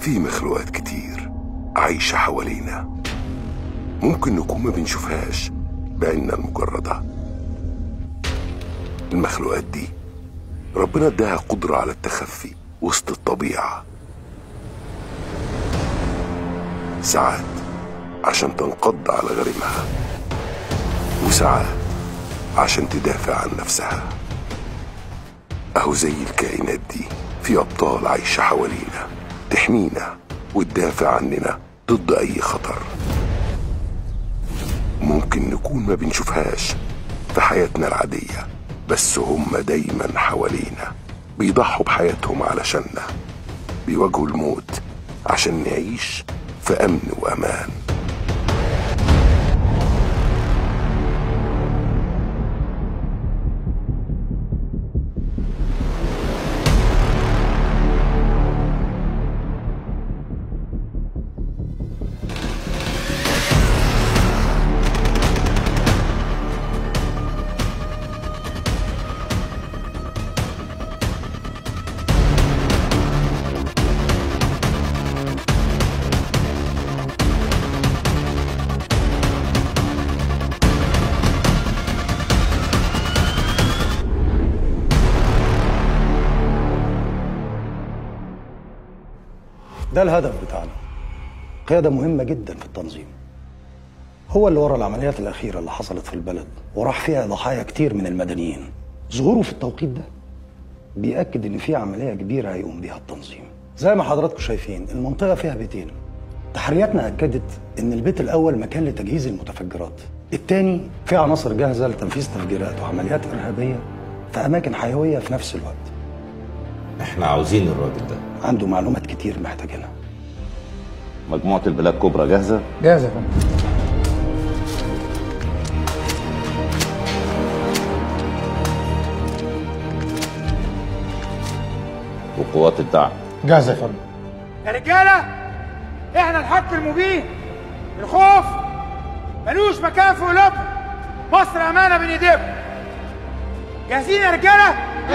في مخلوقات كتير عايشة حوالينا ممكن نكون ما بنشوفهاش بعيننا المجردة المخلوقات دي ربنا اداها قدرة على التخفي وسط الطبيعة ساعات عشان تنقض على غريمها وساعات عشان تدافع عن نفسها أهو زي الكائنات دي في أبطال عايشة حوالينا تحمينا وتدافع عننا ضد أي خطر ممكن نكون ما بنشوفهاش في حياتنا العادية بس هم دايما حوالينا بيضحوا بحياتهم علشاننا بيواجهوا الموت عشان نعيش في أمن وأمان ده الهدف بتاعنا قيادة مهمة جدا في التنظيم هو اللي ورا العمليات الأخيرة اللي حصلت في البلد وراح فيها ضحايا كتير من المدنيين ظهوره في التوقيت ده بيأكد إن في عملية كبيرة هيقوم بيها التنظيم زي ما حضراتكم شايفين المنطقة فيها بيتين تحرياتنا أكدت إن البيت الأول مكان لتجهيز المتفجرات التاني فيه عناصر جاهزة لتنفيذ تفجيرات وعمليات إرهابية في أماكن حيوية في نفس الوقت احنا عاوزين الراجل ده عنده معلومات كتير محتاجينها مجموعة البلاك كوبرا جاهزة جاهز يا فندم وقوات الدعم جاهز يا فندم يا رجاله احنا الحق المبين الخوف ملوش مكان في قلوبنا مصر امانه بين ايديكم جاهزين يا رجاله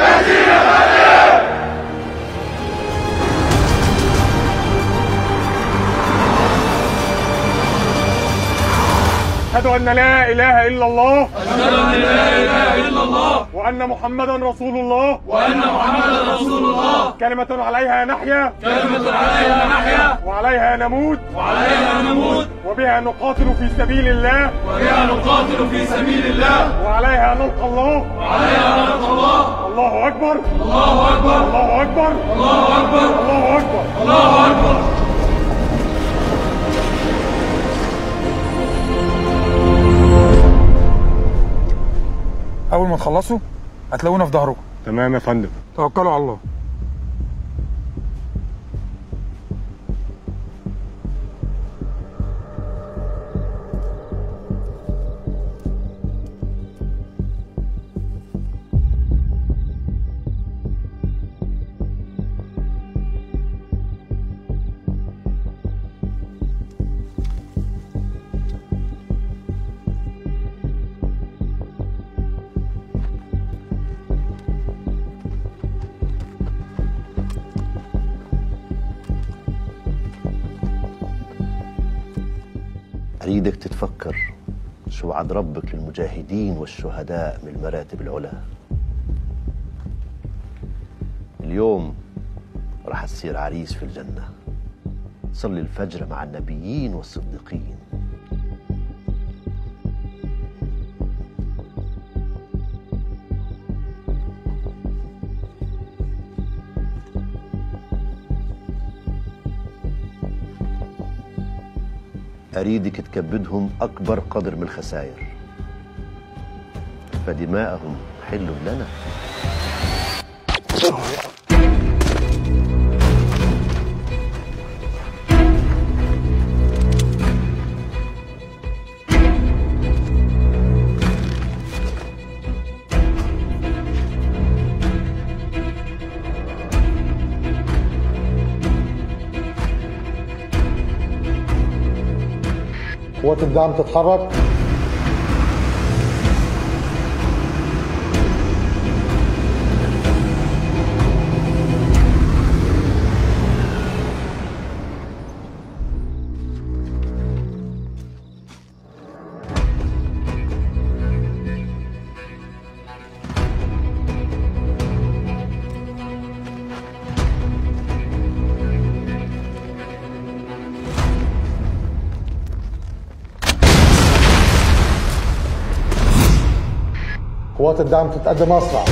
أشهد أن لا إله إلا الله أشهد أن لا إله إلا الله وأن محمدا رسول الله وأن محمدا رسول الله كلمة عليها نحيا كلمة عليها نحيا وعليها نموت وعليها نموت وبها نقاتل في سبيل الله وبها نقاتل في سبيل الله وعليها نلقى الله وعليها نلقى الله الله أكبر الله أكبر الله أكبر الله أكبر الله أكبر الله أكبر اول ما تخلصوا هتلاقونا في ظهركم تمام يا فندم توكلوا على الله أريدك تتفكر شو وعد ربك للمجاهدين والشهداء من المراتب العلى اليوم راح تصير عريس في الجنة صلي الفجر مع النبيين والصديقين أريدك تكبدهم أكبر قدر من الخسائر فدماءهم حل لنا قوات الدعم تتحرك قوات الدعم تتقدم اسرع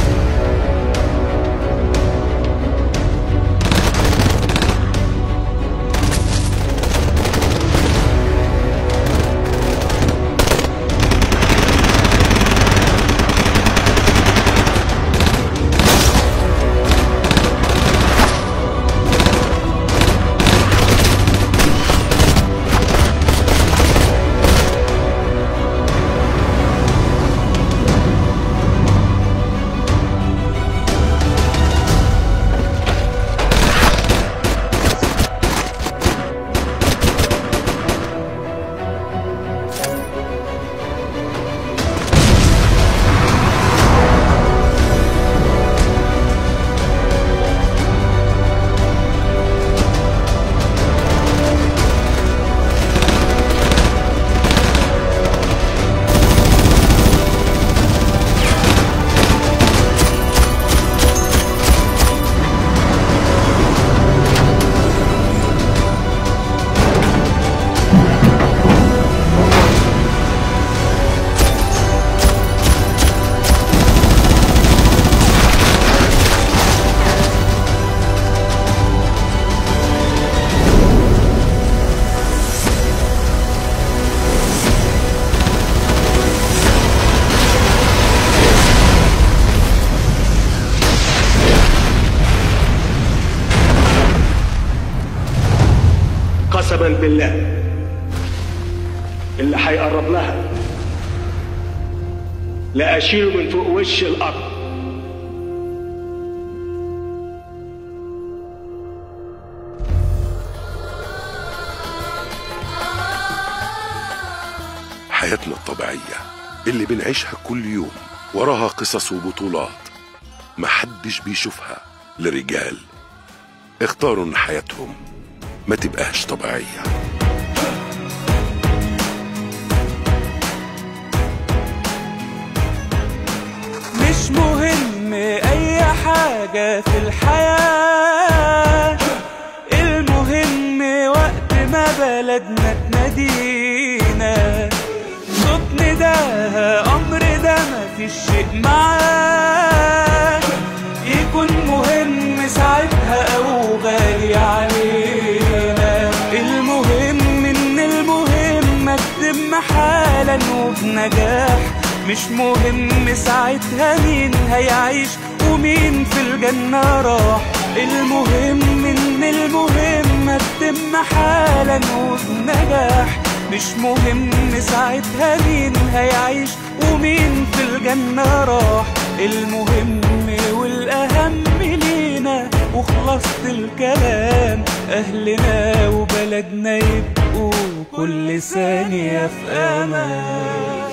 قسما بالله اللي هيقرب لها لأشيله من فوق وش الأرض حياتنا الطبيعية اللي بنعيشها كل يوم وراها قصص وبطولات محدش بيشوفها لرجال اختاروا ان حياتهم ما تبقاش طبيعيه مش مهم اي حاجة في الحياة المهم وقت ما بلدنا تنادينا صوت نداها امر ده مفيش شيء معاه يكون مهم ساعتها او غالي علينا المهم ان المهم تتم حالا وبنجاح مش مهم ساعتها مين هيعيش ومين في الجنة راح المهم ان المهم تتم حالا وبنجاح مش مهم ساعتها مين هيعيش ومين في الجنة راح المهم والأهم لينا وخلصت الكلام أهلنا وبلدنا يبقوا كل ثانية في أمان